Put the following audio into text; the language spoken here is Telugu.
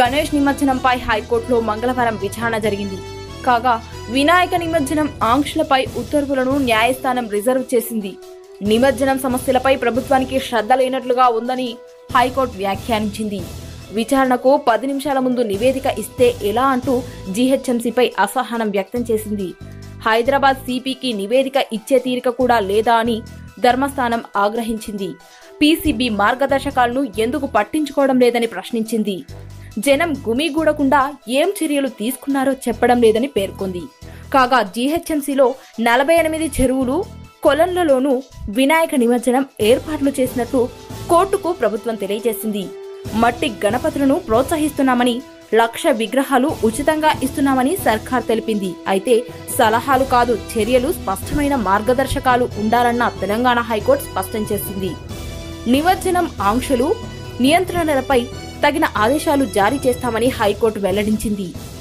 గణేష్ నిమజ్జనంపై హైకోర్టులో మంగళవారం విచారణ జరిగింది కాగా వినాయక నిమజ్జనం ఆంక్షలపై ఉత్తర్వులను న్యాయస్థానం రిజర్వ్ చేసింది నిమజ్జనం సమస్యలపై ప్రభుత్వానికి శ్రద్ధ లేనట్లుగా ఉందని హైకోర్టు వ్యాఖ్యానించింది విచారణకు పది నిమిషాల ముందు నివేదిక ఇస్తే ఎలా అంటూ జీహెచ్ఎంసీపై అసహనం వ్యక్తం చేసింది హైదరాబాద్ సిపికి నివేదిక ఇచ్చే తీరిక కూడా లేదా అని ధర్మస్థానం ఆగ్రహించింది పీసీబీ మార్గదర్శకాలను ఎందుకు పట్టించుకోవడం లేదని ప్రశ్నించింది జనం గుమిగూడకుండా ఏం చర్యలు తీసుకున్నారో చెప్పడం లేదని పేర్కొంది కాగా జీహెచ్ఎంసీలో నలభై ఎనిమిది చెరువులు కొలన్లలోనూ వినాయక నిమజ్జనం ఏర్పాట్లు చేసినట్లు కోర్టుకు ప్రభుత్వం తెలియజేసింది మట్టి గణపతులను ప్రోత్సహిస్తున్నామని లక్ష విగ్రహాలు ఉచితంగా ఇస్తున్నామని సర్కార్ తెలిపింది అయితే సలహాలు కాదు చర్యలు స్పష్టమైన మార్గదర్శకాలు ఉండాలన్న తెలంగాణ హైకోర్టు స్పష్టం చేసింది నిమజ్జనం ఆంక్షలు నియంత్రణలపై తగిన ఆదేశాలు జారీ చేస్తామని హైకోర్టు వెల్లడించింది